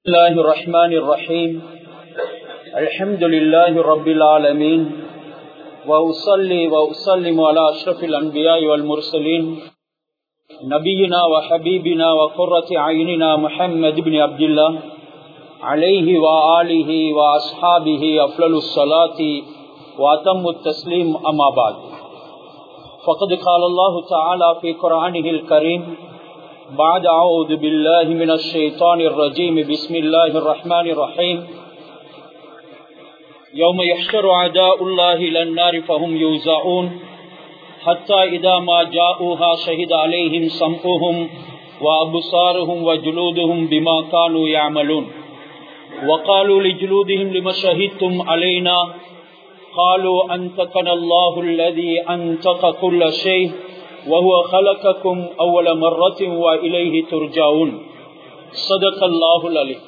الله الرحمن الرحيم الحمد لله رب العالمين وأصلي وأسلم على أشرف الأنبياء والمرسلين نبينا وحبيبنا وقرة عيننا محمد بن عبد الله عليه وآله وأصحابه أفضل الصلاة وأتم التسليم أما بعد فقد قال الله تعالى في قرآنه الكريم بعد أعوذ بالله من الشيطان الرجيم بسم الله الرحمن الرحيم يوم يحشر أعداء الله إلى النار فهم يوزعون حتى إذا ما جاءوها شهد عليهم سمعهم وأبصارهم وجلودهم بما كانوا يعملون وقالوا لجلودهم لما شهدتم علينا قالوا أنتقنا الله الذي أنتق كل شيء وهو خلقكم أول مرة وإليه ترجعون صدق الله العليم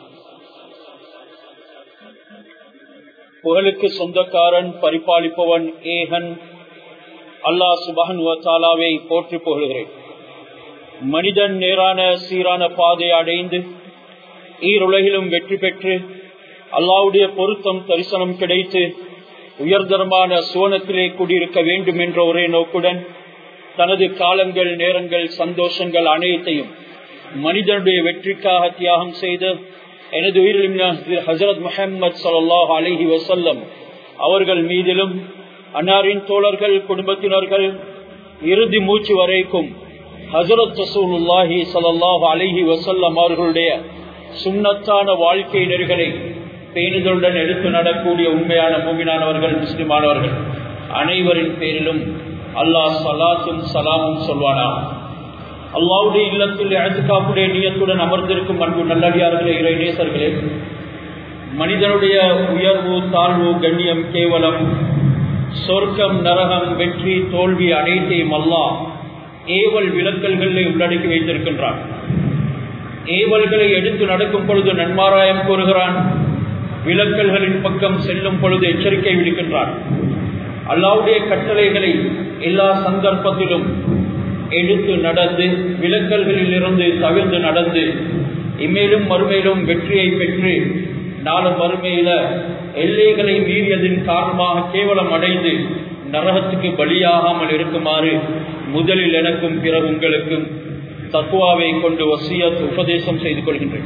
புகழுக்கு சொந்தக்காரன் பரிபாலிப்பவன் ஏகன் அல்லாஹ் சுபஹன் தாலாவை போற்றி புகழ்கிறேன் மனிதன் நேரான சீரான பாதை அடைந்து ஈருலகிலும் வெற்றி பெற்று அல்லாவுடைய பொருத்தம் தரிசனம் கிடைத்து உயர்தரமான சுவனத்திலே குடியிருக்க வேண்டும் என்ற ஒரே நோக்குடன் தனது காலங்கள் நேரங்கள் சந்தோஷங்கள் அனைத்தையும் மனிதனுடைய வெற்றிக்காக தியாகம் செய்த எனது உயிரிலும் ஹசரத் முஹம்மது சல்லாஹ் அலஹி வசல்லம் அவர்கள் மீதிலும் அன்னாரின் தோழர்கள் குடும்பத்தினர்கள் இறுதி மூச்சு வரைக்கும் ஹசரத் ரசூலுல்லாஹி சல்லாஹ் அலஹி வசல்லம் அவர்களுடைய சுண்ணத்தான வாழ்க்கை நெறிகளை பேணுதலுடன் எடுத்து நடக்கூடிய உண்மையான மூமினானவர்கள் முஸ்லிமானவர்கள் அனைவரின் பேரிலும் அல்லாஹ் சலாத்தும் சலாமும் சொல்வானா அல்லாவுடைய இல்லத்தில் அழுத்துக்காப்புடைய நீயத்துடன் அமர்ந்திருக்கும் அன்பு நல்லடியார்களே இறை நேசர்களே மனிதனுடைய உயர்வு தாழ்வு கண்ணியம் கேவலம் சொர்க்கம் நரகம் வெற்றி தோல்வி அனைத்தையும் அல்லாஹ் ஏவல் விலக்கல்களை உள்ளடக்கி வைத்திருக்கின்றான் ஏவல்களை எடுத்து நடக்கும் பொழுது நன்மாராயம் கூறுகிறான் விலக்கல்களின் பக்கம் செல்லும் பொழுது எச்சரிக்கை விடுக்கின்றான் அல்லாவுடைய கட்டளைகளை எல்லா சந்தர்ப்பத்திலும் எடுத்து நடந்து விலக்கல்களில் இருந்து தவிர்த்து நடந்து இம்மேலும் மறுமையிலும் வெற்றியை பெற்று நாளும் மறுமையில எல்லைகளை மீறியதன் காரணமாக கேவலம் அடைந்து நரகத்துக்கு பலியாகாமல் இருக்குமாறு முதலில் எனக்கும் பிறகு உங்களுக்கும் தக்குவாவை கொண்டு வசியத் உபதேசம் செய்து கொள்கின்றேன்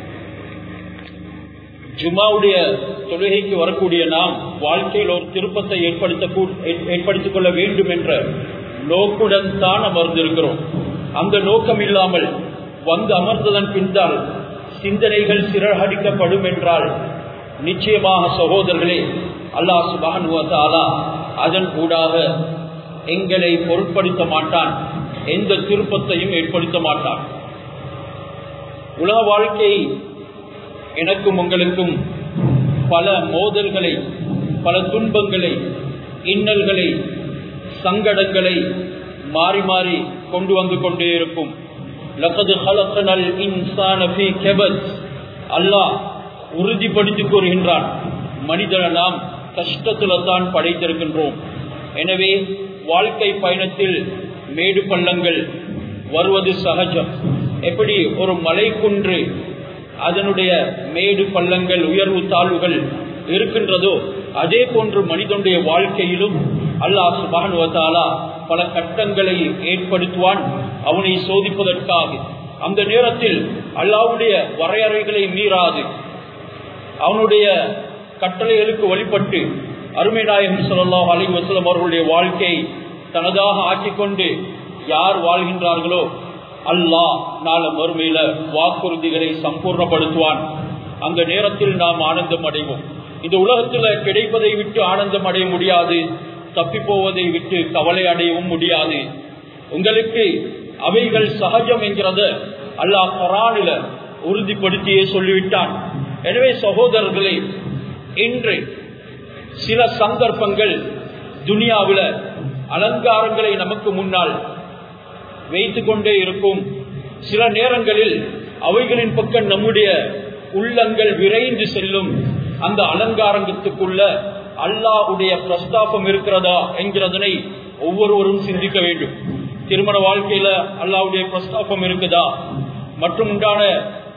ஜுமாவுடைய தொழுகைக்கு வரக்கூடிய நாம் வாழ்க்கையில் ஒரு திருப்பத்தை ஏற்படுத்த ஏற்படுத்திக் கொள்ள வேண்டும் என்ற நோக்குடன் தான் அமர்ந்திருக்கிறோம் அந்த நோக்கம் இல்லாமல் வந்து அமர்ந்ததன் பின்னால் சிந்தனைகள் சிறகடிக்கப்படும் என்றால் நிச்சயமாக சகோதரர்களே அல்லாஹ் சுபானுவத்தாலா அதன் கூடாக எங்களை பொருட்படுத்த மாட்டான் எந்த திருப்பத்தையும் ஏற்படுத்த மாட்டான் உலக வாழ்க்கை எனக்கும் உங்களுக்கும் பல மோதல்களை பல துன்பங்களை இன்னல்களை சங்கடங்களை மாறி மாறி கொண்டு வந்து கொண்டே இருக்கும் அல்லாஹ் உறுதிப்படுத்திக் கூறுகின்றான் மனிதனை நாம் கஷ்டத்துல தான் படைத்திருக்கின்றோம் எனவே வாழ்க்கை பயணத்தில் மேடு பள்ளங்கள் வருவது சகஜம் எப்படி ஒரு மலை குன்று அதனுடைய மேடு பள்ளங்கள் உயர்வு தாழ்வுகள் இருக்கின்றதோ அதே போன்று மனிதனுடைய வாழ்க்கையிலும் அல்லாஹ் சுபானுவத்தாலா பல கட்டங்களை ஏற்படுத்துவான் அவனை சோதிப்பதற்காக அந்த நேரத்தில் அல்லாவுடைய வரையறைகளை மீறாது அவனுடைய கட்டளைகளுக்கு வழிபட்டு அருமை நாயகம் சொல்லலாம் அலி வசலம் அவர்களுடைய வாழ்க்கை தனதாக ஆக்கிக்கொண்டு யார் வாழ்கின்றார்களோ அல்லாஹ் நாள மறுமையில வாக்குறுதிகளை சம்பூர்ணப்படுத்துவான் அந்த நேரத்தில் நாம் ஆனந்தம் அடைவோம் இந்த உலகத்துல கிடைப்பதை விட்டு ஆனந்தம் அடைய முடியாது தப்பி போவதை விட்டு கவலை அடையவும் முடியாது உங்களுக்கு அவைகள் சகஜம் என்கிறத அல்லாஹ் கரானில உறுதிப்படுத்தியே சொல்லிவிட்டான் எனவே சகோதரர்களே இன்று சில சந்தர்ப்பங்கள் துனியாவில் அலங்காரங்களை நமக்கு முன்னால் வைத்து கொண்டே இருக்கும் சில நேரங்களில் அவைகளின் பக்கம் நம்முடைய உள்ளங்கள் விரைந்து செல்லும் அந்த அலங்காரங்கத்துக்குள்ள அல்லாவுடைய பிரஸ்தாபம் இருக்கிறதா என்கிறதனை ஒவ்வொருவரும் சிந்திக்க வேண்டும் திருமண வாழ்க்கையில அல்லாவுடைய பிரஸ்தாபம் இருக்குதா மற்றும் உண்டான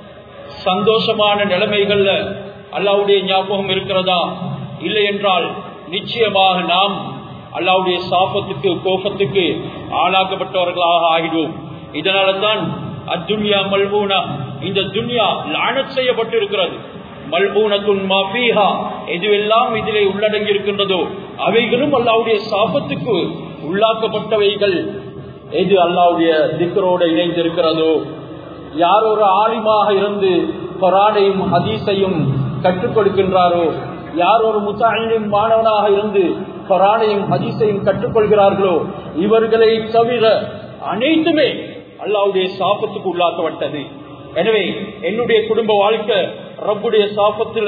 சந்தோஷமான நிலைமைகள்ல அல்லாவுடைய ஞாபகம் இருக்கிறதா இல்லை என்றால் நிச்சயமாக நாம் அல்லாவுடைய சாபத்துக்கு கோபத்துக்கு ஆளாக்கப்பட்டவர்களாக ஆகிடுவோம் இதனால தான் அத்துன்யா மல்பூனா இந்த துன்யா லானத் செய்யப்பட்டு இருக்கிறது மல்பூனத்துன் மாபீஹா எதுவெல்லாம் இதிலே உள்ளடங்கி இருக்கின்றதோ அவைகளும் அல்லாவுடைய சாபத்துக்கு உள்ளாக்கப்பட்டவைகள் எது அல்லாவுடைய திக்கரோடு இணைந்திருக்கிறதோ யார் ஒரு ஆலிமாக இருந்து கொரானையும் ஹதீஸையும் கற்றுக் கொடுக்கின்றாரோ யார் ஒரு முத்தாயினும் மாணவனாக இருந்து கொரானையும் ஹதீஸையும் கற்றுக்கொள்கிறார்களோ இவர்களை தவிர அனைத்துமே அல்லாவுடைய சாபத்துக்கு உள்ளாக்கப்பட்டது எனவே என்னுடைய குடும்ப வாழ்க்கை ரப்புடைய சாபத்துல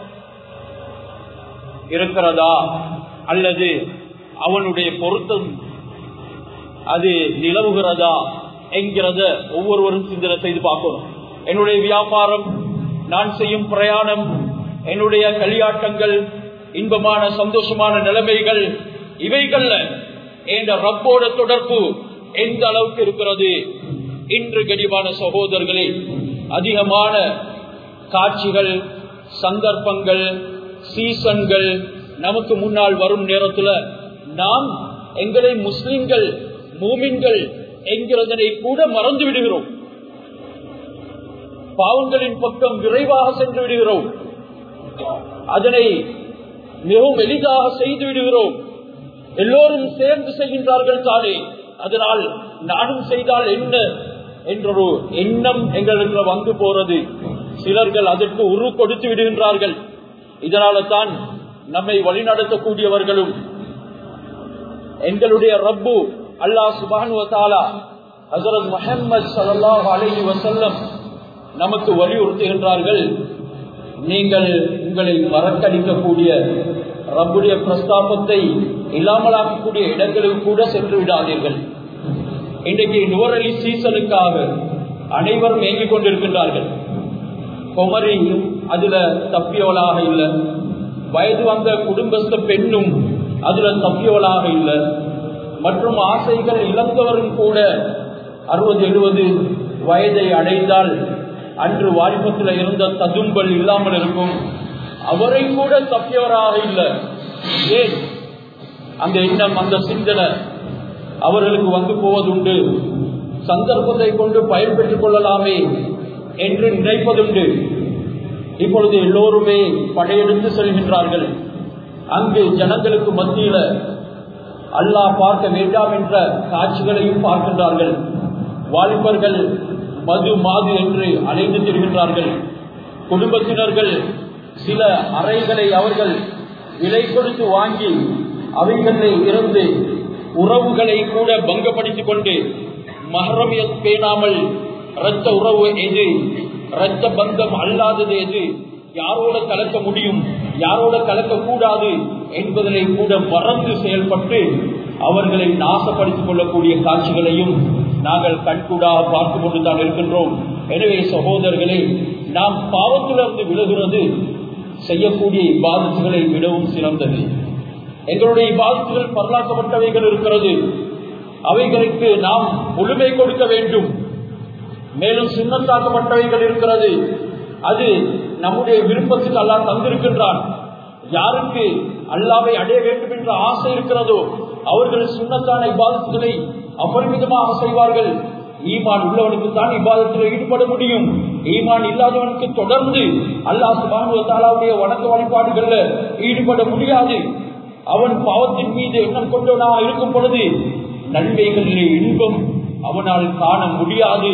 இருக்கிறதா அல்லது அவனுடைய பொருத்தம் அது நிலவுகிறதா என்கிறத ஒவ்வொருவரும் சிந்தனை செய்து பார்க்கணும் என்னுடைய வியாபாரம் நான் செய்யும் பிரயாணம் என்னுடைய களியாட்டங்கள் இன்பமான சந்தோஷமான நிலைமைகள் இவைகள்ல என்ற ரப்போட தொடர்பு எந்த அளவுக்கு இருக்கிறது இன்று கனிவான சகோதரர்களே அதிகமான காட்சிகள் சந்தர்ப்பங்கள் சீசன்கள் நமக்கு முன்னால் வரும் நேரத்துல நாம் எங்களை முஸ்லிம்கள் மூமின்கள் என்கிறதனை கூட மறந்து விடுகிறோம் பாவங்களின் பக்கம் விரைவாக சென்று விடுகிறோம் அதனை மிகவும் எளிதாக செய்து விடுகிறோம் எல்லோரும் சேர்ந்து செய்கின்றார்கள் தானே அதனால் நானும் செய்தால் என்ன என்றொரு எண்ணம் எங்களுக்கு வந்து போறது சிலர்கள் அதற்கு உரு கொடுத்து விடுகின்றார்கள் இதனால தான் நம்மை வழிநடத்தக்கூடியவர்களும் எங்களுடைய ரப்பு அல்லா சுபானுவத்தாலா ஹசரத் முஹம்மது சல்லாஹ் அலஹி வசல்லம் நமக்கு வலியுறுத்துகின்றார்கள் நீங்கள் உங்களை மறக்கடிக்கக்கூடிய ரப்புடைய பிரஸ்தாபத்தை இல்லாமலாக்கக்கூடிய இடங்களுக்கு கூட சென்று விடாதீர்கள் இன்றைக்கு நுவரலி சீசனுக்காக அனைவரும் இயங்கிக் கொண்டிருக்கின்றார்கள் குமரி அதுல தப்பியவளாக இல்லை வயது வந்த குடும்பஸ்த பெண்ணும் அதுல தப்பியவளாக இல்லை மற்றும் ஆசைகள் இழந்தவரும் கூட அறுபது எழுபது வயதை அடைந்தால் அன்று வாலிபத்தில் இருந்த ததும்பல் இல்லாமல் இருக்கும் அவரை கூட தப்பியவராக இல்லை ஏன் அந்த எண்ணம் அந்த சிந்தனை அவர்களுக்கு வந்து போவதுண்டு சந்தர்ப்பத்தை கொண்டு பயன்பெற்றுக் கொள்ளலாமே என்று நினைப்பதுண்டு இப்பொழுது எல்லோருமே படையெடுத்து செல்கின்றார்கள் அங்கு ஜனங்களுக்கு மத்தியில அல்லாஹ் பார்க்க வேண்டாம் என்ற காட்சிகளையும் பார்க்கின்றார்கள் வாலிபர்கள் மது மாது என்று அலைந்து திரிகின்றார்கள் குடும்பத்தினர்கள் சில அறைகளை அவர்கள் விலை கொடுத்து வாங்கி அவைகளில் இருந்து உறவுகளை கூட பங்கப்படுத்திக் கொண்டு மஹரமிய பேணாமல் இரத்த உறவு எது இரத்த பந்தம் அல்லாதது எது யாரோட கலக்க முடியும் யாரோட கலக்க கூடாது என்பதனை கூட மறந்து செயல்பட்டு அவர்களை நாசப்படுத்திக் கொள்ளக்கூடிய காட்சிகளையும் நாங்கள் கண்கூடாக பார்த்து கொண்டுதான் இருக்கின்றோம் எனவே சகோதரர்களே நாம் பாவத்திலிருந்து விழுகிறது செய்யக்கூடிய இபாதத்துகளை விடவும் சிறந்தது எங்களுடைய இபாதத்துகள் பரலாக்கப்பட்டவைகள் இருக்கிறது அவைகளுக்கு நாம் முழுமை கொடுக்க வேண்டும் மேலும் சுண்ணத்தாக்கப்பட்டவைகள் இருக்கிறது அது நம்முடைய விருப்பத்துக்கு அல்லா தந்திருக்கின்றான் யாருக்கு அல்லாவை அடைய வேண்டும் என்ற ஆசை இருக்கிறதோ அவர்கள் சுண்ணத்தான இபாதத்துகளை அபரிமிதமாக செய்வார்கள் ஈமான் உள்ளவனுக்கு தான் இபாதத்தில் ஈடுபட முடியும் ஈமான் இல்லாதவனுக்கு தொடர்ந்து அல்லாஹ் சுபானுவத்தாலாவுடைய வணக்க வழிபாடுகள்ல ஈடுபட முடியாது அவன் பாவத்தின் மீது எண்ணம் கொண்டவனாக இருக்கும் பொழுது நன்மைகளிலே இன்பம் அவனால் காண முடியாது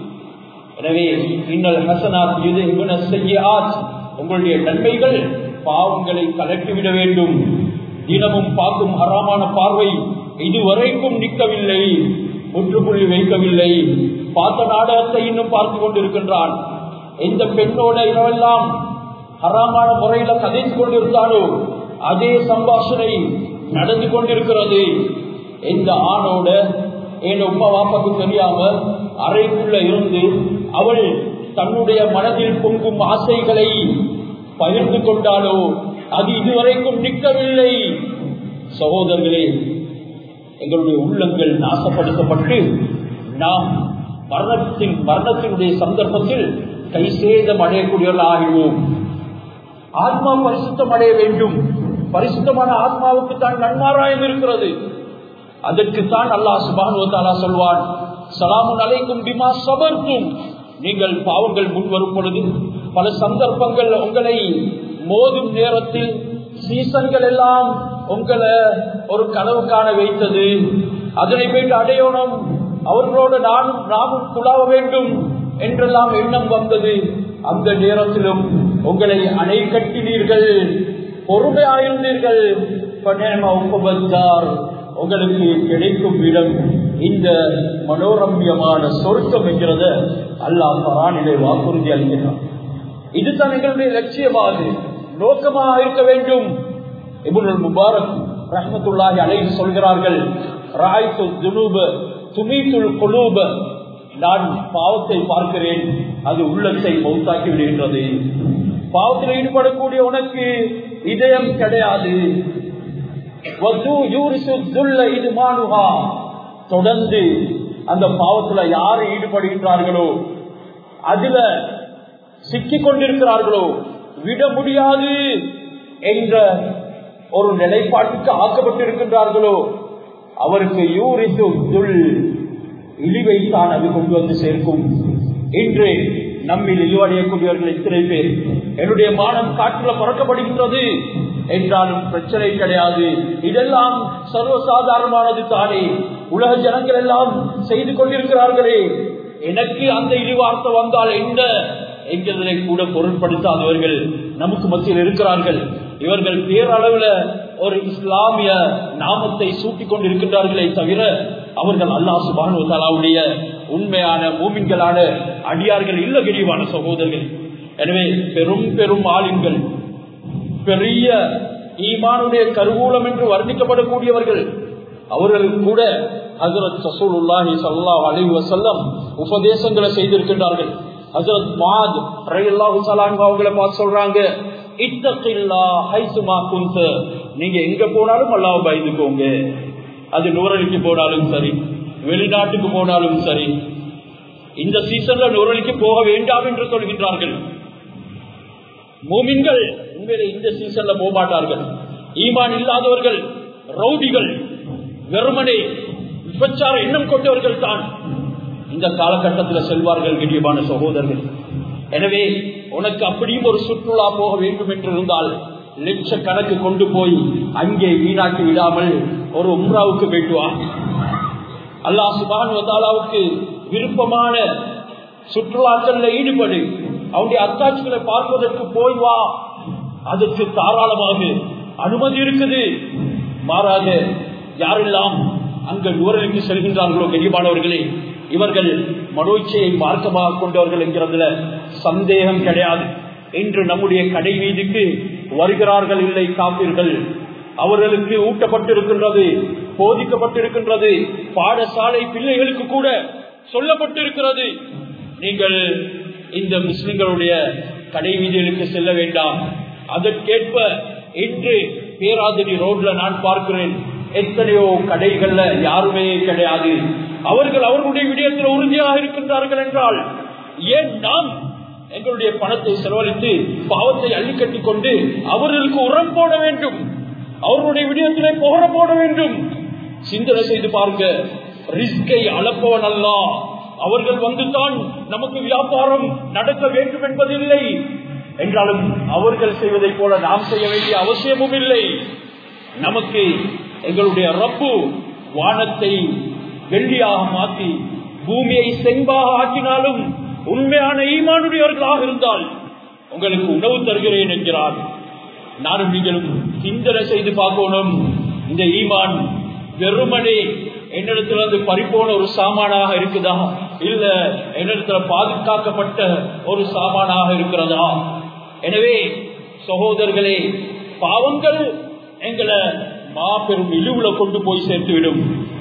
எனவே இன்னல் ஹசனாத் இது செய்யாத் உங்களுடைய நன்மைகள் பாவங்களை கலட்டிவிட வேண்டும் தினமும் பார்க்கும் ஹராமான பார்வை இதுவரைக்கும் நிற்கவில்லை முற்றுப்புள்ளி வைக்கவில்லை பார்த்த நாடகத்தை இன்னும் பார்த்து கொண்டிருக்கின்றான் எந்த பெண்ணோட இரவெல்லாம் ஹராமான முறையில கதைத்து கொண்டிருந்தாலோ அதே சம்பாஷணை நடந்து கொண்டிருக்கிறது எந்த ஆணோட என் உமா வாப்பாக்கு தெரியாம அறைக்குள்ள இருந்து அவள் தன்னுடைய மனதில் பொங்கும் ஆசைகளை பகிர்ந்து கொண்டாலோ அது இதுவரைக்கும் நிற்கவில்லை சகோதரர்களே எங்களுடைய உள்ளங்கள் நாசப்படுத்தப்பட்டு நாம் மரணத்தின் மரணத்தினுடைய சந்தர்ப்பத்தில் கை சேதம் அடையக்கூடியவர்கள் ஆகிவோம் ஆத்மா பரிசுத்தம் அடைய வேண்டும் பரிசுத்தமான ஆத்மாவுக்கு தான் நன்மாராயம் இருக்கிறது அதற்கு தான் அல்லாஹ் சுபானுவத்தாலா சொல்வான் சலாமுன் அலைக்கும் பிமா சபர்க்கும் நீங்கள் பாவங்கள் முன் வரும் பொழுது பல சந்தர்ப்பங்கள் உங்களை மோதும் நேரத்தில் சீசன்கள் எல்லாம் உங்களை ஒரு கனவு காண வைத்தது அதனை போயிட்டு அடையணும் அவர்களோடு நானும் நாமும் துளாவ வேண்டும் என்றெல்லாம் எண்ணம் வந்தது அந்த நேரத்திலும் உங்களை அணை கட்டினீர்கள் பொறுமையாயிருந்தீர்கள் உங்களுக்கு கிடைக்கும் இடம் இந்த மனோரம்பியமான சொர்க்கம் என்கிறத அல்லாஹ் பரானிலே வாக்குறுதி அளிக்கிறார் இதுதான் எங்களுடைய லட்சியமாக நோக்கமாக இருக்க வேண்டும் இபுல் முபாரக் ரஹமத்துல்லாஹி அலைஹி சொல்கிறார்கள் ராய்த்து துனூப துமீத்துல் குலூப நான் பாவத்தை பார்க்கிறேன் அது உள்ளத்தை மௌத்தாக்கி விடுகின்றது பாவத்தில் ஈடுபடக்கூடிய உனக்கு இதயம் கிடையாது தொடர்ந்து அந்த பாவத்துல யாரு ஈடுபடுகின்றார்களோ அதுல சிக்கிக் கொண்டிருக்கிறார்களோ விட முடியாது என்ற ஒரு நிலைப்பாட்டுக்கு ஆக்கப்பட்டிருக்கின்றார்களோ அவருக்கு யூரிசு துல் இழிவை தான் அது கொண்டு வந்து சேர்க்கும் இன்று நம்மில் இழிவடையக்கூடியவர்கள் இத்தனை பேர் என்னுடைய மானம் காற்றுல பறக்கப்படுகின்றது என்றாலும் பிரச்சனை கிடையாது இதெல்லாம் சர்வசாதாரணமானது தானே உலக ஜனங்கள் எல்லாம் செய்து கொண்டிருக்கிறார்களே எனக்கு அந்த இழிவார்த்தை வந்தால் என்ன என்கிறதை கூட பொருட்படுத்தாதவர்கள் நமக்கு மத்தியில் இருக்கிறார்கள் இவர்கள் பேரளவுல ஒரு இஸ்லாமிய நாமத்தை சூட்டிக் கொண்டிருக்கின்றார்களே தவிர அவர்கள் அல்லாஹ் சுபானுடைய உண்மையான மூமின்களான அடியார்கள் இல்ல கிரிவான சகோதரர்கள் எனவே பெரும் பெரும் ஆளுங்கள் பெரிய ஈமானுடைய கருவூலம் என்று வர்ணிக்கப்படக்கூடியவர்கள் அவர்கள் கூட ஹசரத் சசூலுல்லாஹி சல்லா அலி வசல்லம் உபதேசங்களை செய்திருக்கின்றார்கள் ஹசரத் மாத் ரயில்லாஹு சலான் அவங்களை பார்த்து சொல்றாங்க இத்தகில்லா ஹைசுமா குந்த நீங்க எங்க போனாலும் அல்லாஹ் பயந்துக்கோங்க அது நூறலிக்கு போனாலும் சரி வெளிநாட்டுக்கு போனாலும் சரி இந்த சீசன்ல நூறலிக்கு போக வேண்டாம் என்று சொல்கின்றார்கள் மூமின்கள் உண்மையில இந்த சீசன்ல போக மாட்டார்கள் ஈமான் இல்லாதவர்கள் ரவுடிகள் வெறுமனே விபச்சார எண்ணம் கொண்டவர்கள் தான் இந்த காலகட்டத்தில் செல்வார்கள் கிடியமான சகோதரர்கள் எனவே உனக்கு அப்படியும் ஒரு சுற்றுலா போக வேண்டும் என்று இருந்தால் லட்ச கணக்கு கொண்டு போய் அங்கே வீணாக்கி விடாமல் ஒரு உம்ராவுக்கு போயிட்டு வா அல்லா சுபான் வதாலாவுக்கு விருப்பமான சுற்றுலாக்கள்ல ஈடுபடு அவருடைய அத்தாட்சிகளை பார்ப்பதற்கு போய் வா அதற்கு தாராளமாக அனுமதி இருக்குது மாறாக யாரெல்லாம் அங்க நூறலுக்கு செல்கின்றார்களோ கரிபானவர்களே இவர்கள் மனோச்சையை மார்க்கமாக கொண்டவர்கள் என்கிறதுல சந்தேகம் கிடையாது இன்று நம்முடைய கடை வீதிக்கு வருகிறார்கள் இல்லை காப்பீர்கள் அவர்களுக்கு ஊட்டப்பட்டிருக்கின்றது போதிக்கப்பட்டிருக்கின்றது பாடசாலை பிள்ளைகளுக்கு கூட சொல்லப்பட்டிருக்கிறது நீங்கள் இந்த முஸ்லிம்களுடைய கடை வீதிகளுக்கு செல்ல வேண்டாம் அதற்கேற்ப இன்று பேராதிரி ரோட்ல நான் பார்க்கிறேன் எத்தனையோ கடைகள்ல யாருமே கிடையாது அவர்கள் அவர்களுடைய விடயத்தில் உறுதியாக இருக்கின்றார்கள் என்றால் ஏன் நாம் எங்களுடைய பணத்தை செலவழித்து பாவத்தை அள்ளி கட்டி கொண்டு அவர்களுக்கு உரம் போட வேண்டும் அவர்களுடைய விடயத்திலே புகழ போட வேண்டும் சிந்தனை செய்து பாருங்க ரிஸ்கை அளப்பவன் அல்ல அவர்கள் வந்துதான் நமக்கு வியாபாரம் நடக்க வேண்டும் என்பதில்லை என்றாலும் அவர்கள் செய்வதை போல நாம் செய்ய வேண்டிய அவசியமும் இல்லை நமக்கு எங்களுடைய ரப்பு வானத்தை வெள்ளியாக மாற்றி பூமியை செம்பாக ஆக்கினாலும் உண்மையான ஈமானுடையவர்களாக இருந்தால் உங்களுக்கு உணவு தருகிறேன் என்கிறார் நானும் நீங்களும் சிந்தனை செய்து பார்க்கணும் இந்த ஈமான் வெறுமனே என்னிடத்துல வந்து பறிப்போன ஒரு சாமானாக இருக்குதா இல்ல என்னிடத்துல பாதுகாக்கப்பட்ட ஒரு சாமானாக இருக்கிறதா எனவே சகோதரர்களே பாவங்கள் எங்களை மாபெரும் இழிவுல கொண்டு போய் சேர்த்துவிடும்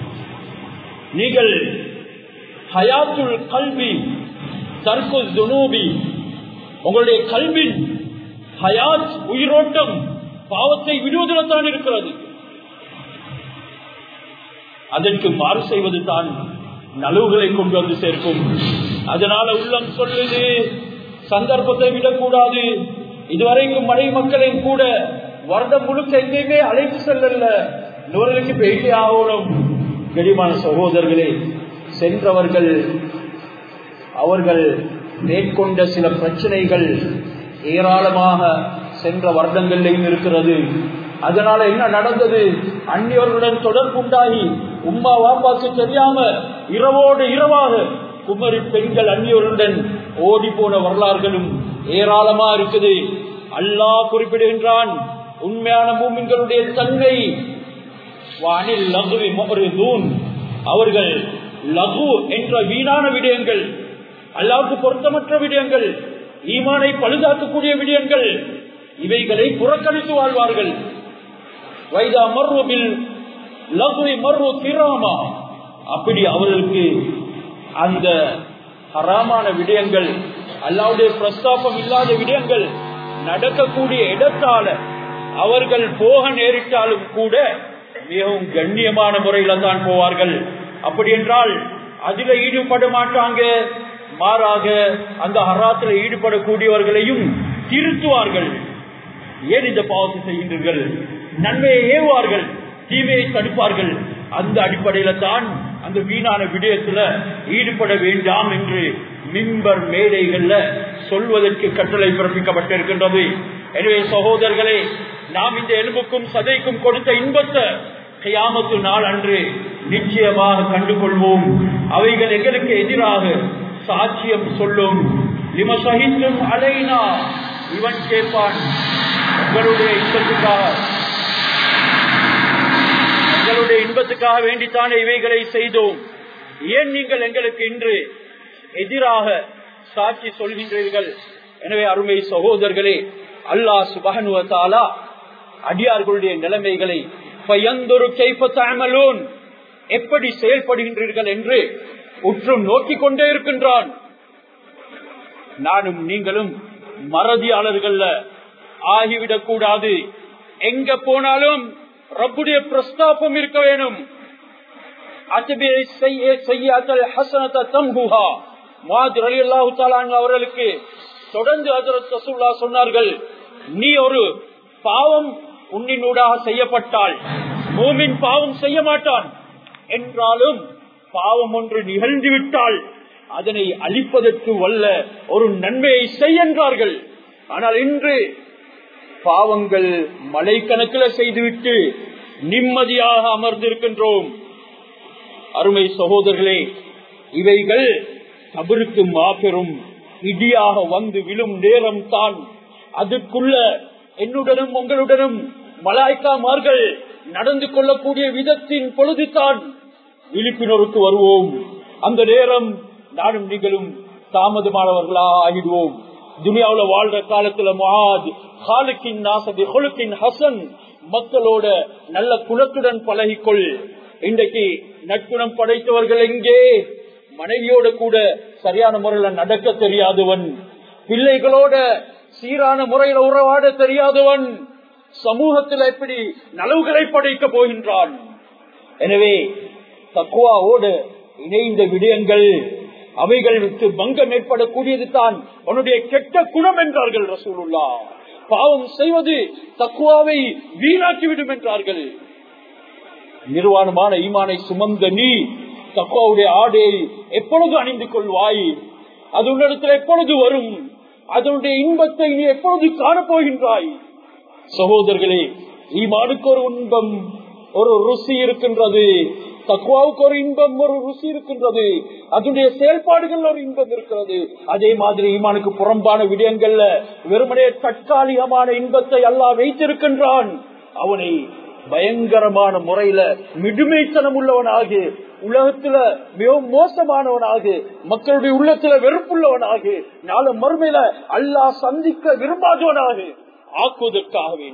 நீங்கள் ஹயாத்துல் கல்வி தர்க்கு துனூபி உங்களுடைய கல்வின் ஹயாத் உயிரோட்டம் பாவத்தை விடுவதில் தான் இருக்கிறது அதற்கு மாறு செய்வது தான் நலவுகளை கொண்டு வந்து சேர்க்கும் அதனால உள்ளம் சொல்லுது சந்தர்ப்பத்தை விடக்கூடாது இதுவரைக்கும் மனை மக்களையும் கூட வருடம் முழுக்க எங்கேயுமே அழைத்து செல்லல நூறுக்கு பேசி ஆகணும் கடிமான சகோதரர்களே சென்றவர்கள் அவர்கள் மேற்கொண்ட சில பிரச்சனைகள் ஏராளமாக சென்ற வருடங்களிலும் இருக்கிறது அதனால என்ன நடந்தது அந்நியர்களுடன் தொடர்பு உண்டாகி உம்மா வாப்பாக்கு தெரியாம இரவோடு இரவாக குமரி பெண்கள் அந்நியர்களுடன் ஓடி போன வரலாறுகளும் ஏராளமா இருக்குது அல்லாஹ் குறிப்பிடுகின்றான் உண்மையான பூமிங்களுடைய தன்மை வானில் லகுவி முகரிதூன் அவர்கள் லகு என்ற வீணான விடயங்கள் அல்லாவுக்கு பொருத்தமற்ற விடயங்கள் ஈமானை பழுதாக்கக்கூடிய விடயங்கள் இவைகளை புறக்கணித்து வாழ்வார்கள் வைதா மர்வபில் லகுவி மர்வு திராமா அப்படி அவர்களுக்கு அந்த ஹராமான விடயங்கள் அல்லாவுடைய பிரஸ்தாபம் இல்லாத விடயங்கள் நடக்கக்கூடிய இடத்தால அவர்கள் போக நேரிட்டாலும் கூட மிகவும் கண்ணியமான முறையில தான் போவார்கள் அப்படி என்றால் அதில ஈடுபட மாட்டாங்க மாறாக அந்த ஹராத்தில் ஈடுபடக்கூடியவர்களையும் திருத்துவார்கள் ஏன் இந்த பாவத்தை செய்கின்றீர்கள் நன்மையை ஏவுவார்கள் தீமையை தடுப்பார்கள் அந்த அடிப்படையில தான் அந்த வீணான விடயத்துல ஈடுபட வேண்டாம் என்று மிம்பர் மேடைகள்ல சொல்வதற்கு கட்டளை பிறப்பிக்கப்பட்டிருக்கின்றது எனவே சகோதரர்களே நாம் இந்த எலும்புக்கும் சதைக்கும் கொடுத்த இன்பத்தை கையாமத்து நாள் அன்று நிச்சயமாக கண்டுகொள்வோம் அவைகள் எங்களுக்கு எதிராக சாட்சியம் சொல்லும் லிமசகித்தும் அலைனா இவன் கேட்பான் உங்களுடைய இன்பத்துக்காக எங்களுடைய இன்பத்துக்காக வேண்டித்தானே இவைகளை செய்தோம் ஏன் நீங்கள் எங்களுக்கு இன்று எதிராக சாட்சி சொல்கின்றீர்கள் எனவே அருமை சகோதரர்களே அல்லாஹ் சுபகனுவத்தாலா அடியார்களுடைய நிலைமைகளை பயந்தொரு கைப்பத்தாமலோன் எப்படி செயல்படுகின்றீர்கள் என்று உற்றும் நோக்கிக் கொண்டே இருக்கின்றான் நானும் நீங்களும் மறதியாளர்கள் ஆகிவிடக் கூடாது எங்க போனாலும் ரப்புடைய பிரஸ்தாபம் இருக்க வேணும் அவர்களுக்கு தொடர்ந்து சொன்னார்கள் நீ ஒரு பாவம் உன்னினூடாக செய்யப்பட்டால் மூமின் பாவம் செய்ய மாட்டான் என்றாலும் பாவம் ஒன்று நிகழ்ந்து விட்டால் அதனை அழிப்பதற்கு வல்ல ஒரு நன்மையை செய்யன்றார்கள் ஆனால் இன்று பாவங்கள் மலை கணக்கில் செய்துவிட்டு நிம்மதியாக அமர்ந்திருக்கின்றோம் அருமை சகோதரர்களே இவைகள் கபருக்கு மாபெரும் இடியாக வந்து விழும் நேரம் தான் அதுக்குள்ள என்னுடனும் உங்களுடனும் மலாய்க்காமார்கள் நடந்து கொள்ளக்கூடிய விதத்தின் பொழுதுதான் விழிப்புணர்வுக்கு வருவோம் அந்த நேரம் நானும் நீங்களும் தாமதமானவர்களா ஆகிடுவோம் துனியாவுல வாழ்ற காலத்துல மகாத் ஹாலுக்கின் நாசதி ஹொலுக்கின் ஹசன் மக்களோட நல்ல குணத்துடன் பழகிக்கொள் இன்றைக்கு நற்குணம் படைத்தவர்கள் எங்கே மனைவியோட கூட சரியான முறையில நடக்க தெரியாதவன் பிள்ளைகளோட சீரான முறையில உறவாட தெரியாதவன் சமூகத்தில் எப்படி நலவுகளை படைக்க போகின்றான் எனவே தக்குவாவோடு இணைந்த விடயங்கள் அவைகளுக்கு பங்கம் ஏற்படக்கூடியது தான் உன்னுடைய கெட்ட குணம் என்றார்கள் ரசூலுல்லா பாவம் செய்வது தக்குவாவை வீணாக்கிவிடும் என்றார்கள் நிர்வாணமான ஈமானை சுமந்த நீ தக்குவாவுடைய ஆடையை எப்பொழுது அணிந்து கொள்வாய் அது உன்னிடத்தில் எப்பொழுது வரும் அதனுடைய இன்பத்தை நீ எப்பொழுது காணப்போகின்றாய் சகோதரர்களே ஈமானுக்கு ஒரு இன்பம் ஒரு ருசி இருக்கின்றது தக்குவாவுக்கு ஒரு இன்பம் ஒரு ருசி இருக்கின்றது அதனுடைய செயல்பாடுகள் ஒரு இன்பம் இருக்கிறது அதே மாதிரி ஈமானுக்கு புறம்பான விடயங்கள்ல வெறுமனே தற்காலிகமான இன்பத்தை அல்லா வைத்திருக்கின்றான் அவனை பயங்கரமான முறையில மிடுமைத்தனம் உள்ளவனாக உலகத்துல மிகவும் மோசமானவனாக மக்களுடைய உள்ளத்துல வெறுப்புள்ளவனாக நாள மறுமையில அல்லாஹ் சந்திக்க விரும்பாதவனாக ஆக்குவதற்காகவே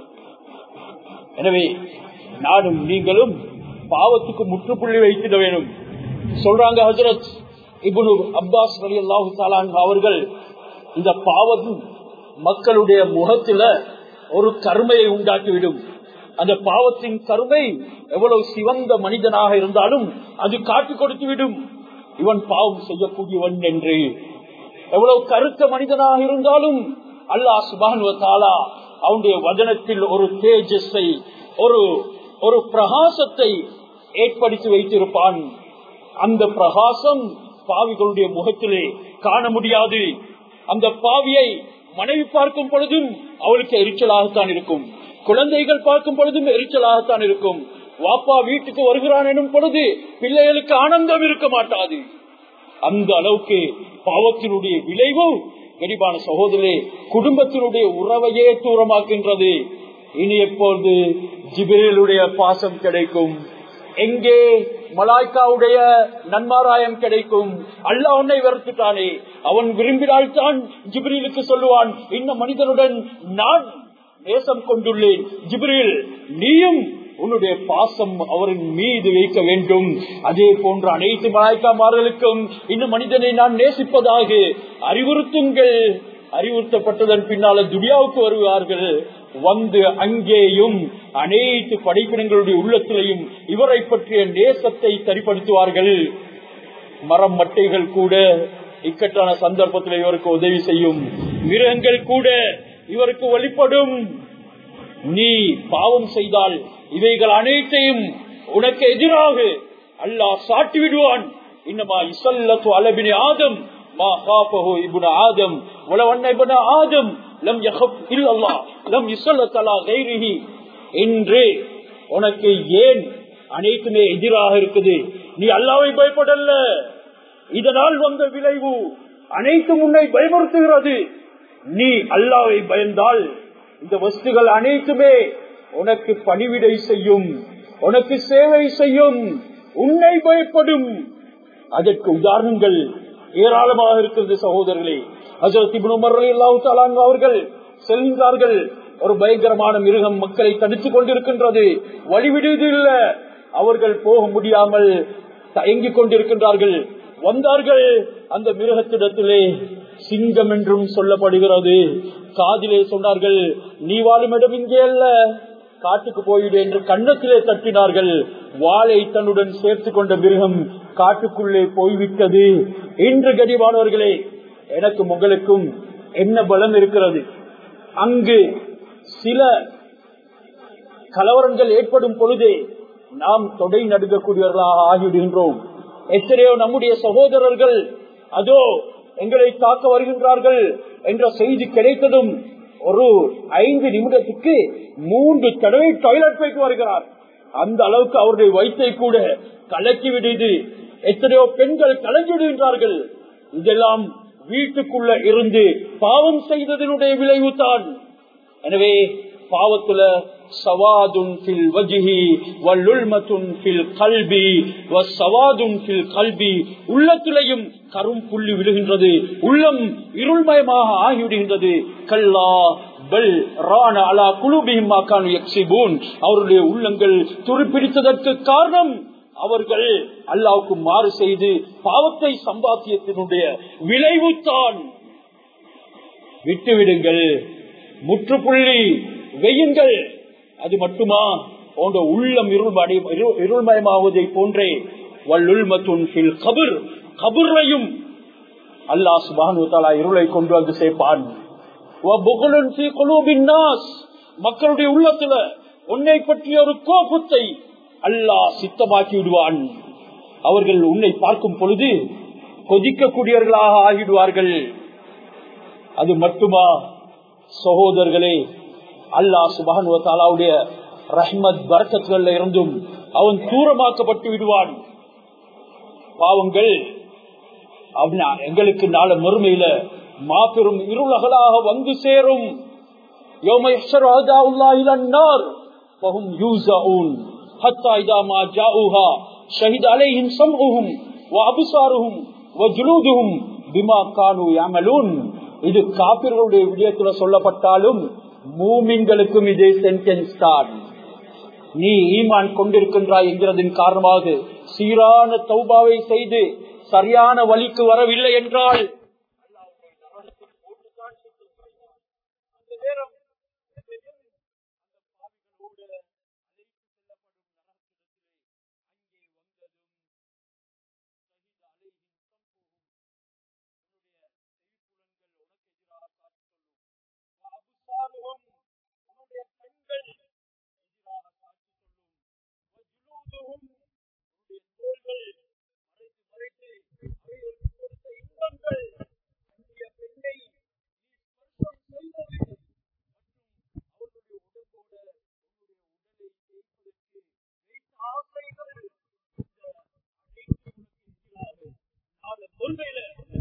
எனவே நானும் நீங்களும் பாவத்துக்கு முற்றுப்புள்ளி வைத்திட வேணும் சொல்றாங்க ஹசரத் இபுனு அப்பாஸ் அலி அல்லாஹு அவர்கள் இந்த பாவம் மக்களுடைய முகத்துல ஒரு கருமையை உண்டாக்கிவிடும் அந்த பாவத்தின் கருமை எவ்வளவு சிவந்த மனிதனாக இருந்தாலும் அது காட்டி கொடுத்து விடும் இவன் பாவம் செய்யக்கூடியவன் என்று எவ்வளவு கருத்த மனிதனாக இருந்தாலும் அல்லாஹ் சுபான் தாலா அவனுடைய வதனத்தில் ஒரு தேஜஸை ஒரு ஒரு பிரகாசத்தை ஏற்படுத்தி வைத்திருப்பான் அந்த பிரகாசம் பாவிகளுடைய முகத்திலே காண முடியாது அந்த பாவியை மனைவி பார்க்கும் பொழுதும் அவளுக்கு எரிச்சலாகத்தான் இருக்கும் குழந்தைகள் பார்க்கும் பொழுதும் எரிச்சலாகத்தான் இருக்கும் வாப்பா வீட்டுக்கு வருகிறான் எனும் பொழுது பிள்ளைகளுக்கு ஆனந்தம் இருக்க மாட்டாது அந்த அளவுக்கு பாவத்தினுடைய விளைவு கரிபான சகோதரே குடும்பத்தினுடைய உறவையே தூரமாக்கின்றது இனி எப்பொழுது ஜிபிரேலுடைய பாசம் கிடைக்கும் எங்கே மலாய்க்காவுடைய நன்மாராயம் கிடைக்கும் அல்லாஹ் உன்னை வெறுத்துட்டானே அவன் விரும்பினால்தான் ஜிப்ரீலுக்கு சொல்லுவான் இந்த மனிதனுடன் நான் நேசம் கொண்டுள்ளேன் ஜிப்ரீல் நீயும் உன்னுடைய பாசம் அவரின் மீது வைக்க வேண்டும் அதே போன்ற அனைத்து மலாய்க்காமார்களுக்கும் இந்த மனிதனை நான் நேசிப்பதாக அறிவுறுத்துங்கள் அறிவுறுத்தப்பட்டதன் பின்னால துடியாவுக்கு வருவார்கள் வந்து அங்கேயும் அனைத்து படைப்பினங்களுடைய உள்ளத்திலையும் இவரை பற்றிய நேசத்தை சரிப்படுத்துவார்கள் மரம் மட்டைகள் கூட இக்கட்டான சந்தர்ப்பத்தில் இவருக்கு உதவி செய்யும் மிருகங்கள் கூட இவருக்கு வழிபடும் நீ பாவம் செய்தால் இவைகள் அனைத்தையும் உனக்கு எதிராக அல்லாஹ் சாட்டி விடுவான் இன்னமா இசல்லத்து அளபினி ஆதம் மா காப்பஹு இப்னு ஆதம் வலவன்ன இப்னு ஆதம் லம் யஹப் இல்லல்லாஹ் லம் யுஸல்லத் அலா கைரிஹி என்று உனக்கு ஏன் அனைத்துமே எதிராக இருக்குது நீ அல்லாவை பயப்படல இதனால் வந்த விளைவு அனைத்தும் உன்னை பயமுறுத்துகிறது நீ அல்லாவை பயந்தால் இந்த வஸ்துகள் அனைத்துமே உனக்கு பணிவிடை செய்யும் உனக்கு சேவை செய்யும் உன்னை பயப்படும் அதற்கு உதாரணங்கள் ஏராளமாக இருக்கிறது சகோதரர்களே ஹசரத் இப்னு உமர் ரலியல்லாஹு தஆலா அன்ஹு அவர்கள் செல்கின்றார்கள் ஒரு பயங்கரமான மிருகம் மக்களை தடுத்துக் கொண்டிருக்கின்றது வழிவிடுவது இல்ல அவர்கள் போக முடியாமல் தயங்கிக் கொண்டிருக்கின்றார்கள் வந்தார்கள் அந்த மிருகத்திடத்திலே சிங்கம் என்றும் சொல்லப்படுகிறது காதிலே சொன்னார்கள் நீ வாழும் இடம் இங்கே அல்ல காட்டுக்கு போயிடு என்று கண்ணத்திலே தட்டினார்கள் வாளை தன்னுடன் சேர்த்து கொண்ட மிருகம் காட்டுக்குள்ளே போய்விட்டது இன்று கடிவானவர்களே எனக்கும் உங்களுக்கும் என்ன பலம் இருக்கிறது அங்கு சில கலவரங்கள் ஏற்படும் பொழுதே நாம் தொடை நடுங்கக்கூடியவர்களாக ஆகிவிடுகின்றோம் எத்தனையோ நம்முடைய சகோதரர்கள் அதோ எங்களை தாக்க வருகின்றார்கள் என்ற செய்தி கிடைத்ததும் ஒரு ஐந்து நிமிடத்துக்கு மூன்று தடவை டாய்லெட் போயிட்டு வருகிறார் அந்த அளவுக்கு அவருடைய வயிற்றை கூட கலக்கி விடுது எத்தனையோ பெண்கள் கலங்கி விடுகின்றார்கள் இதெல்லாம் வீட்டுக்குள்ள இருந்து பாவம் செய்ததனுடைய விளைவு தான் எனவே பாவத்துல சவாதுன் பில் வஜிஹி வல்லுல்மத்துன் பில் கல்வி சவாதுன் பில் கல்வி உள்ளத்திலையும் கரும் புள்ளி விழுகின்றது உள்ளம் இருள்மயமாக ஆகிவிடுகின்றது கல்லா பெல் ராண அலா குழுபிஹிம் மாக்கானு எக்ஸிபூன் அவருடைய உள்ளங்கள் துருப்பிடித்ததற்கு காரணம் அவர்கள் அல்லாவுக்கு மாறு செய்து பாவத்தை சம்பாத்தியத்தினுடைய விளைவுத்தான் விட்டுவிடுங்கள் முற்றுப்புள்ளி வெய்யுங்கள் அது மட்டுமா போன்ற உள்ளம் இருள்மடை இருள்மயமாவதை போன்றே வல்லுள்மத்துன் கபுர் கபுரையும் அல்லா சுபானு தாலா இருளை கொண்டு வந்து சேர்ப்பான் மக்களுடைய உள்ளத்துல உன்னை பற்றிய ஒரு கோபத்தை அல்லாஹ் சித்தமாக்கி விடுவான் அவர்கள் உன்னை பார்க்கும் பொழுது கொதிக்கக்கூடியவர்களாக ஆகிடுவார்கள் அது மட்டுமா சகோதரர்களே அல்லாஹ் சுபானுவத்தாலாவுடைய ரஹ்மத் பரக்கத்துகள்ல இருந்தும் அவன் தூரமாக்கப்பட்டு விடுவான் பாவங்கள் அவனா எங்களுக்கு நாள மறுமையில மாபெரும் இருளகலாக வந்து சேரும் حتى إذا ما جاءوها شهد عليهم سمعهم وأبصارهم وجلودهم بما كانوا يعملون இது காப்பிர்களுடைய விடயத்துல சொல்லப்பட்டாலும் மூமின்களுக்கும் இதே சென்டென்ஸ் தான் நீ ஈமான் கொண்டிருக்கின்றாய் என்கிறதன் காரணமாக சீரான தௌபாவை செய்து சரியான வழிக்கு வரவில்லை என்றால்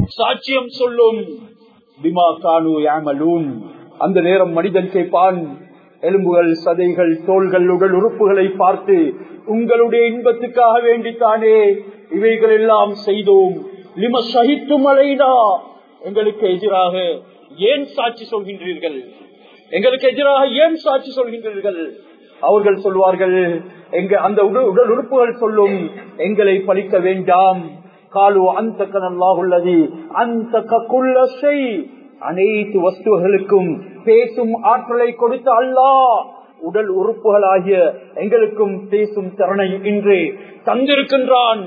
சாட்சியம் சொல்லும் பிமா கானு யாமலூன் அந்த நேரம் மனிதன் கேட்பான் எலும்புகள் சதைகள் தோள்கள் உடல் உறுப்புகளை பார்த்து உங்களுடைய இன்பத்துக்காக வேண்டித்தானே இவைகள் எல்லாம் செய்தோம் லிம சகித்தும் அலைனா எங்களுக்கு எதிராக ஏன் சாட்சி சொல்கின்றீர்கள் எங்களுக்கு எதிராக ஏன் சாட்சி சொல்கின்றீர்கள் அவர்கள் சொல்வார்கள் எங்க அந்த உடல் உடல் உறுப்புகள் சொல்லும் எங்களை பழிக்க வேண்டாம் காலு அந்த கனல்லாகுள்ளது அந்த கக்குள்ள அனைத்து வஸ்துகளுக்கும் பேசும் ஆற்றலை கொடுத்த அல்லாஹ் உடல் உறுப்புகளாகிய எங்களுக்கும் பேசும் திறனை இன்று தந்திருக்கின்றான்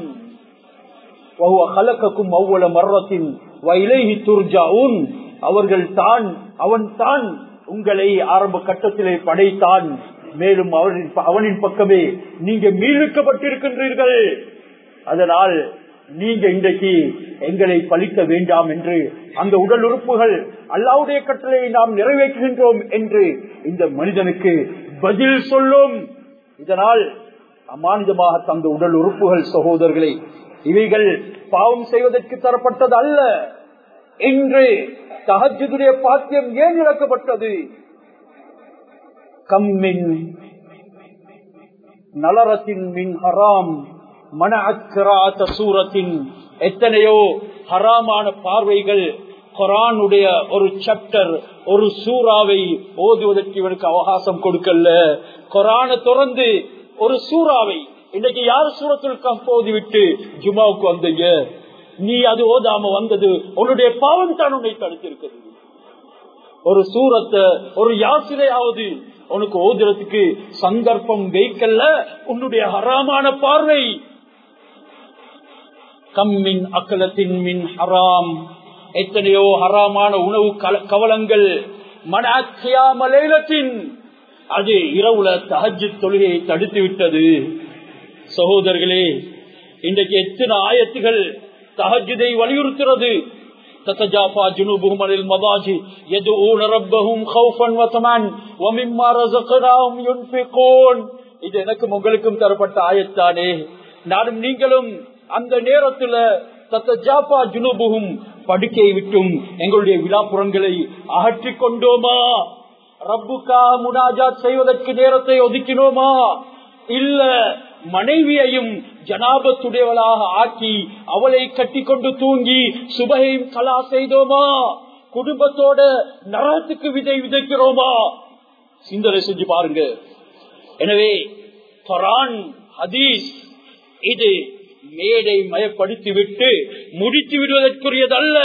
அவ்வள மரணத்தின் வயலேஹி துர்ஜாவுன் அவர்கள் தான் அவன் தான் உங்களை ஆரம்ப கட்டத்திலே படைத்தான் மேலும் அவனின் அவனின் பக்கமே நீங்க மீழ்க்கப்பட்டிருக்கின்றீர்கள் அதனால் நீங்க இன்றைக்கு எங்களை பழிக்க வேண்டாம் என்று அந்த உடல் உறுப்புகள் அல்லாவுடைய கட்டளையை நாம் நிறைவேற்றுகின்றோம் என்று இந்த மனிதனுக்கு பதில் சொல்லும் இதனால் அமானிதமாக தந்த உடல் உறுப்புகள் சகோதரர்களை இவைகள் பாவம் செய்வதற்கு தரப்பட்டது அல்ல என்று தகஜுடைய பாத்தியம் ஏன் இழக்கப்பட்டது கம்மின் நலரத்தின் மின் ஹராம் மன அக்கராத்த சூரத்தின் எத்தனையோ ஹராமான பார்வைகள் குரானுடைய ஒரு சாப்டர் ஒரு சூறாவை ஓதுவதற்கு இவனுக்கு அவகாசம் கொடுக்கல குரான தொடர்ந்து ஒரு சூறாவை இன்னைக்கு யார் சூரத்தில் கம்போது விட்டு ஜுமாவுக்கு வந்தீங்க நீ அது ஓதாம வந்தது உன்னுடைய பாவம் தான் உன்னை தடுத்திருக்கிறது ஒரு சூரத்தை ஒரு யாசிரையாவது உனக்கு ஓதுறதுக்கு சந்தர்ப்பம் வைக்கல உன்னுடைய ஹராமான பார்வை கம்மின் அக்கலத்தின் மின் ஹராம் எத்தனையோ ஹராமான உணவு கவலங்கள் மனத்தின் அது இரவுல தஹஜ் தொழுகையை தடுத்து விட்டது சகோதரர்களே இன்றைக்கு எத்தனை ஆயத்துகள் தஹஜுதை வலியுறுத்துறது تتجافى جنوبهم عن المضاجع يدعون ربهم خوفا وطمعا ومما رزقناهم ينفقون இது எனக்கும் உங்களுக்கும் தரப்பட்ட ஆயத்தானே நானும் நீங்களும் அந்த நேரத்துல தத்தஜாபா ஜுனுபுகும் படுக்கையை விட்டும் எங்களுடைய விழாப்புறங்களை அகற்றிக் கொண்டோமா ரப்புக்கா முனாஜாத் செய்வதற்கு நேரத்தை ஒதுக்கினோமா இல்ல மனைவியையும் ஜனாபத்துடையவளாக ஆக்கி அவளை கட்டி கொண்டு தூங்கி சுபகையும் கலா செய்தோமா குடும்பத்தோட நரகத்துக்கு விதை விதைக்கிறோமா சிந்தனை செஞ்சு பாருங்க எனவே குரான் ஹதீஸ் இது மேடை மயப்படுத்தி விட்டு முடித்து விடுவதற்குரியதல்ல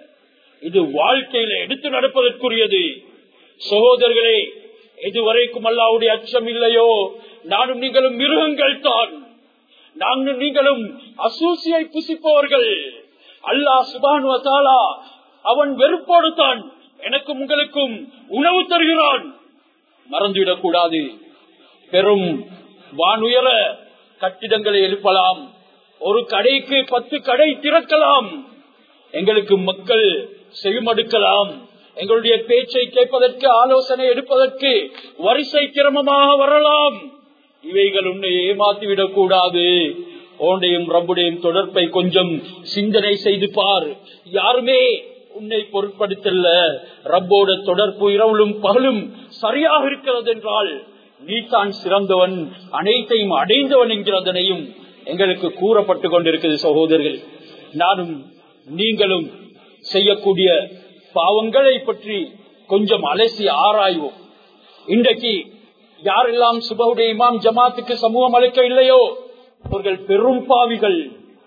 இது வாழ்க்கையில எடுத்து நடப்பதற்குரியது சகோதரர்களே இதுவரைக்கும் அல்லாவுடைய அச்சம் இல்லையோ நானும் நீங்களும் மிருகங்கள் தான் நானும் நீங்களும் அசூசியை புசிப்பவர்கள் அல்லாஹ் சுபானுவத்தாலா அவன் வெறுப்போடு தான் எனக்கும் உங்களுக்கும் உணவு தருகிறான் மறந்துவிடக் கூடாது பெரும் வானுயர கட்டிடங்களை எழுப்பலாம் ஒரு கடைக்கு பத்து கடை திறக்கலாம் எங்களுக்கு மக்கள் செவிமடுக்கலாம் எங்களுடைய பேச்சை கேட்பதற்கு ஆலோசனை எடுப்பதற்கு வரிசை கிரமமாக வரலாம் இவைகள் உன்னை ஏமாத்திவிடக் கூடாது ஓண்டையும் ரப்புடையும் தொடர்பை கொஞ்சம் சிந்தனை செய்து பார் யாருமே உன்னை பொருட்படுத்தல ரப்போட தொடர்பு இரவுலும் பகலும் சரியாக இருக்கிறது என்றால் நீ தான் சிறந்தவன் அனைத்தையும் அடைந்தவன் என்கிறதனையும் எங்களுக்கு கூறப்பட்டு கொண்டிருக்கிறது சகோதரர்கள் நானும் நீங்களும் செய்யக்கூடிய பாவங்களை பற்றி கொஞ்சம் அலசி ஆராய்வோம் இன்றைக்கு யாரெல்லாம் சுபவுடைய இமாம் ஜமாத்துக்கு சமூகம் அளிக்க இல்லையோ அவர்கள் பெரும் பாவிகள்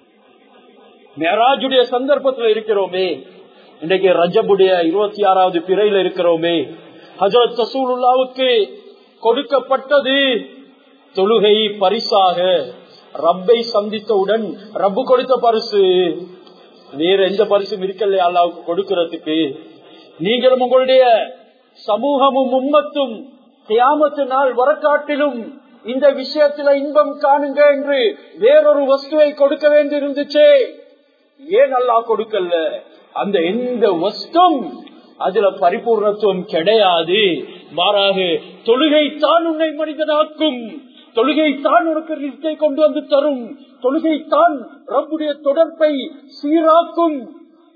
மேராஜுடைய சந்தர்ப்பத்தில் இருக்கிறோமே இன்றைக்கு ரஜபுடைய இருபத்தி ஆறாவது பிறையில இருக்கிறோமே ஹசரத் சசூலுல்லாவுக்கு கொடுக்கப்பட்டது தொழுகை பரிசாக ரப்பை சந்தித்தவுடன் ரப்பு கொடுத்த பரிசு வேற எந்த பரிசும் இருக்கலையா அல்லாவுக்கு கொடுக்கிறதுக்கு நீங்களும் உங்களுடைய சமூகமும் உம்மத்தும் தியாமத்து நாள் வரக்காட்டிலும் இந்த விஷயத்துல இன்பம் காணுங்க என்று வேறொரு வஸ்துவை கொடுக்க வேண்டி இருந்துச்சே ஏன் அல்லா கொடுக்கல அந்த எந்த வஸ்தும் அதுல பரிபூர்ணத்துவம் கிடையாது மாறாக தொழுகை தான் உன்னை மனிதனாக்கும் தொழுகை தான் உனக்கு ரிஸ்கை கொண்டு வந்து தரும் தொழுகை தான் ரப்புடைய தொடர்பை சீராக்கும்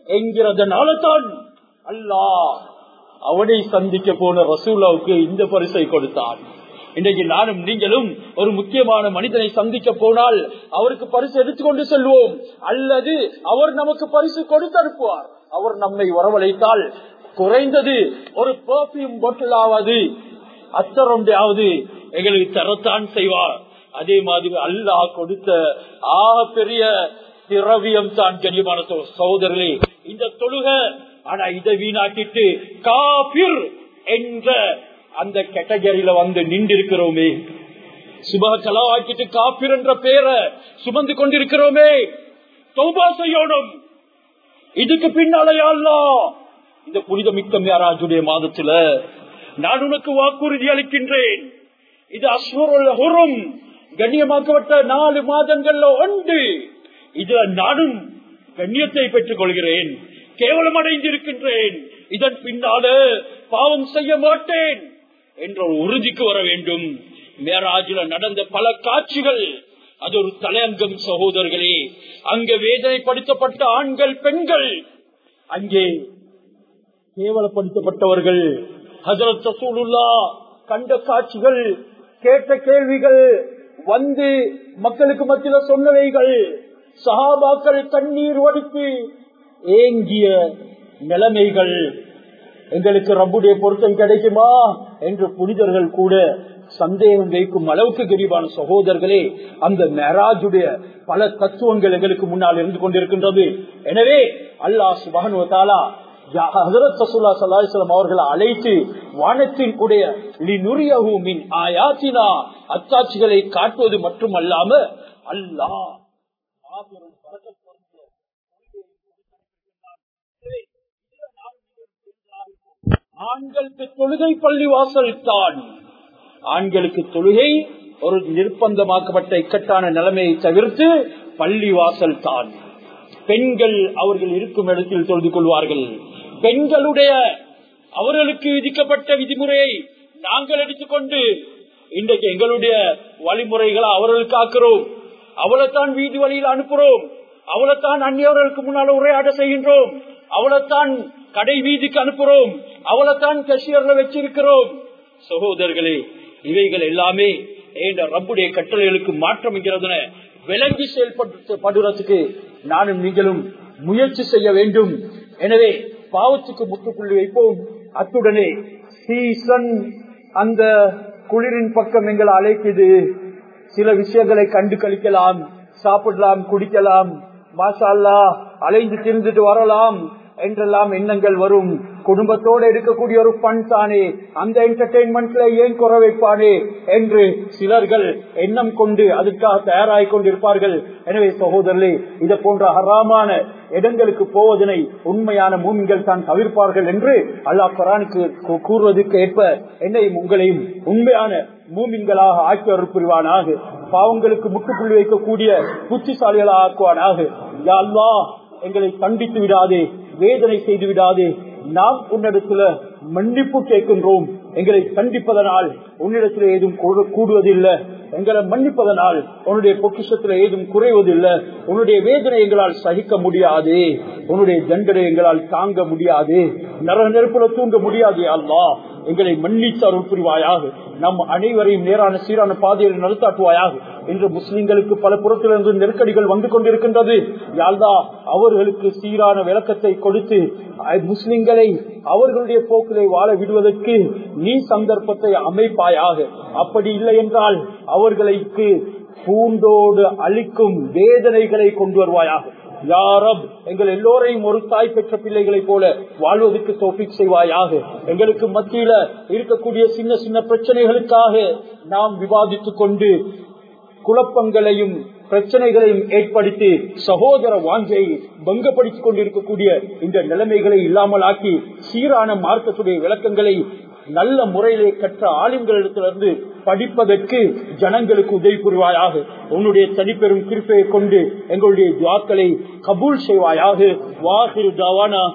என்கிறதுனால தான் அல்லாஹ் அவனை சந்திக்க போன ரசூலாவுக்கு இந்த பரிசை கொடுத்தான் இன்றைக்கு நானும் நீங்களும் ஒரு முக்கியமான மனிதனை சந்திக்க போனால் அவருக்கு பரிசு எடுத்துக்கொண்டு செல்வோம் அல்லது அவர் நமக்கு பரிசு கொடுத்து அனுப்புவார் அவர் நம்மை வரவழைத்தால் குறைந்தது ஒரு பர்ஃபியூம் பொட்டிலாவது அத்தரொண்டையாவது எங்களுக்கு தரத்தான் செய்வார் அதே மாதிரி அல்லாஹ் கொடுத்த ஆக பெரிய திரவியம் தான் கனியமான சகோதரர்களே இந்த தொழுக ஆனா இதை வீணாக்கிட்டு காபிர் என்ற அந்த கேட்டகரியில வந்து நின்றிருக்கிறோமே சுப கலாவாக்கிட்டு காபிர் என்ற பெயரை சுமந்து கொண்டிருக்கிறோமே தௌபா செய்யணும் இதுக்கு பின்னாலயா இந்த புனித மிக்க மேராஜுடைய மாதத்துல நான் உனக்கு வாக்குறுதி அளிக்கின்றேன் இது அஸ்வரம் கண்ணியமாக்கப்பட்ட நாலு மாதங்கள்ல ஒன்று இதுல நானும் கண்ணியத்தை பெற்றுக் கொள்கிறேன் கேவலம் அடைந்திருக்கின்றேன் இதன் பின்னால பாவம் செய்ய மாட்டேன் என்ற ஒரு உறுதிக்கு வர வேண்டும் மேராஜில நடந்த பல காட்சிகள் அது ஒரு தலையங்கம் சகோதரர்களே அங்க வேதனைப்படுத்தப்பட்ட ஆண்கள் பெண்கள் அங்கே கேவலப்படுத்தப்பட்டவர்கள் ஹசரத் ரசூலுல்லா கண்ட காட்சிகள் கேட்ட கேள்விகள் வந்து மக்களுக்கு மத்தியில சொன்னவைகள் சஹாபாக்கள் கண்ணீர் வடித்து ஏங்கிய நிலைமைகள் எங்களுக்கு ரப்புடைய பொருத்தம் கிடைக்குமா என்று புனிதர்கள் கூட சந்தேகம் வைக்கும் அளவுக்கு கரிபான சகோதரர்களே அந்த மெராஜுடைய பல தத்துவங்கள் எங்களுக்கு முன்னால் இருந்து கொண்டிருக்கின்றது எனவே அல்லாஹ் சுபானுவத்தாலா அவர்களை அழைத்து வானத்தின் உடைய அத்தாட்சிகளை காட்டுவது மட்டுமல்லாம அல்லாஹ் ஆண்களுக்கு தொழுகை பள்ளி வாசல் தான் ஆண்களுக்கு தொழுகை ஒரு நிர்பந்தமாக்கப்பட்ட இக்கட்டான நிலைமையை தவிர்த்து பள்ளி வாசல் தான் பெண்கள் அவர்கள் இருக்கும் இடத்தில் தொழுது கொள்வார்கள் பெண்களுடைய அவர்களுக்கு விதிக்கப்பட்ட விதிமுறையை நாங்கள் எடுத்துக்கொண்டு இன்றைக்கு எங்களுடைய வழிமுறைகளை அவர்களுக்கு ஆக்குறோம் அவளைத்தான் வீதி வழியில் அனுப்புறோம் அவளைத்தான் அந்நியவர்களுக்கு முன்னால் உரையாட செய்கின்றோம் அவளைத்தான் கடை வீதிக்கு அனுப்புறோம் அவளைத்தான் கஷியர்ல வச்சிருக்கிறோம் சகோதரர்களே இவைகள் எல்லாமே என்ற ரப்புடைய கட்டளைகளுக்கு மாற்றம் என்கிறதுன விளங்கி செயல்படுறதுக்கு நானும் நீங்களும் முயற்சி செய்ய வேண்டும் எனவே பாவத்துக்கு முற்றுப்புள்ளி வைப்போம் அத்துடனே சீசன் அந்த குளிரின் பக்கம் எங்களை அழைக்குது சில விஷயங்களை கண்டு கழிக்கலாம் சாப்பிடலாம் குடிக்கலாம் மாஷா அல்லா அலைந்து திரிந்துட்டு வரலாம் என்றெல்லாம் எண்ணங்கள் வரும் குடும்பத்தோடு எடுக்கக்கூடிய ஒரு பண் தானே அந்த என்டர்டெயின்மெண்ட்ல ஏன் குறை வைப்பானே என்று சிலர்கள் எண்ணம் கொண்டு அதற்காக தயாராகி கொண்டிருப்பார்கள் எனவே சகோதரர்களே இதை போன்ற ஹராமான இடங்களுக்கு போவதனை உண்மையான மூமிகள் தான் தவிர்ப்பார்கள் என்று அல்லாஹ் குரானுக்கு கூறுவதற்கு ஏற்ப என்னையும் உங்களையும் உண்மையான மூமின்களாக ஆக்கி அருள் புரிவானாக பாவங்களுக்கு முட்டுப்புள்ளி வைக்கக்கூடிய புத்திசாலிகளாக ஆக்குவானாக யா அல்லாஹ் எங்களை கண்டித்து விடாதே வேதனை செய்து விடாதே நாம் உன்னிடத்துல மன்னிப்பு கேட்கின்றோம் எங்களை கண்டிப்பதனால் உன்னிடத்தில் ஏதும் கூடுவதில்லை எங்களை மன்னிப்பதனால் உன்னுடைய பொக்கிஷத்துல ஏதும் குறைவதில்லை உன்னுடைய வேதனை எங்களால் சகிக்க முடியாது உன்னுடைய தண்டனை எங்களால் தாங்க முடியாது நர நெருப்புல தூங்க முடியாது அல்லா எங்களை மன்னித்து அருள் புரிவாயாக நம் அனைவரையும் நேரான சீரான பாதையில் நடத்தாட்டுவாயாக இன்று முஸ்லிம்களுக்கு பல புறத்திலிருந்து நெருக்கடிகள் வந்து கொண்டிருக்கின்றது யாழ்தா அவர்களுக்கு சீரான விளக்கத்தை கொடுத்து முஸ்லிம்களை அவர்களுடைய போக்கிலே வாழ விடுவதற்கு நீ சந்தர்ப்பத்தை அமைப்பாயாக அப்படி இல்லை என்றால் அவர்களுக்கு பூண்டோடு அளிக்கும் வேதனைகளை கொண்டு வருவாயாக யாரப் எங்கள் எல்லோரையும் ஒரு தாய் பெற்ற பிள்ளைகளை போல வாழ்வதற்கு தோப்பிக் செய்வாயாக எங்களுக்கு மத்தியில இருக்கக்கூடிய சின்ன சின்ன பிரச்சனைகளுக்காக நாம் விவாதித்துக் கொண்டு குழப்பங்களையும் பிரச்சனைகளையும் ஏற்படுத்தி சகோதர வாஞ்சையை பங்கப்படுத்திக் கொண்டிருக்கக்கூடிய இந்த நிலைமைகளை இல்லாமல் ஆக்கி சீரான மார்க்கத்துடைய விளக்கங்களை நல்ல முறையிலே கற்ற ஆளுங்களிடத்திலிருந்து படிப்பதற்கு ஜனங்களுக்கு உதவி புரிவாயாக உன்னுடைய தனிப்பெரும் கிருப்பையை கொண்டு எங்களுடைய துவாக்களை கபூல் செய்வாயாக வாசிரு தவானா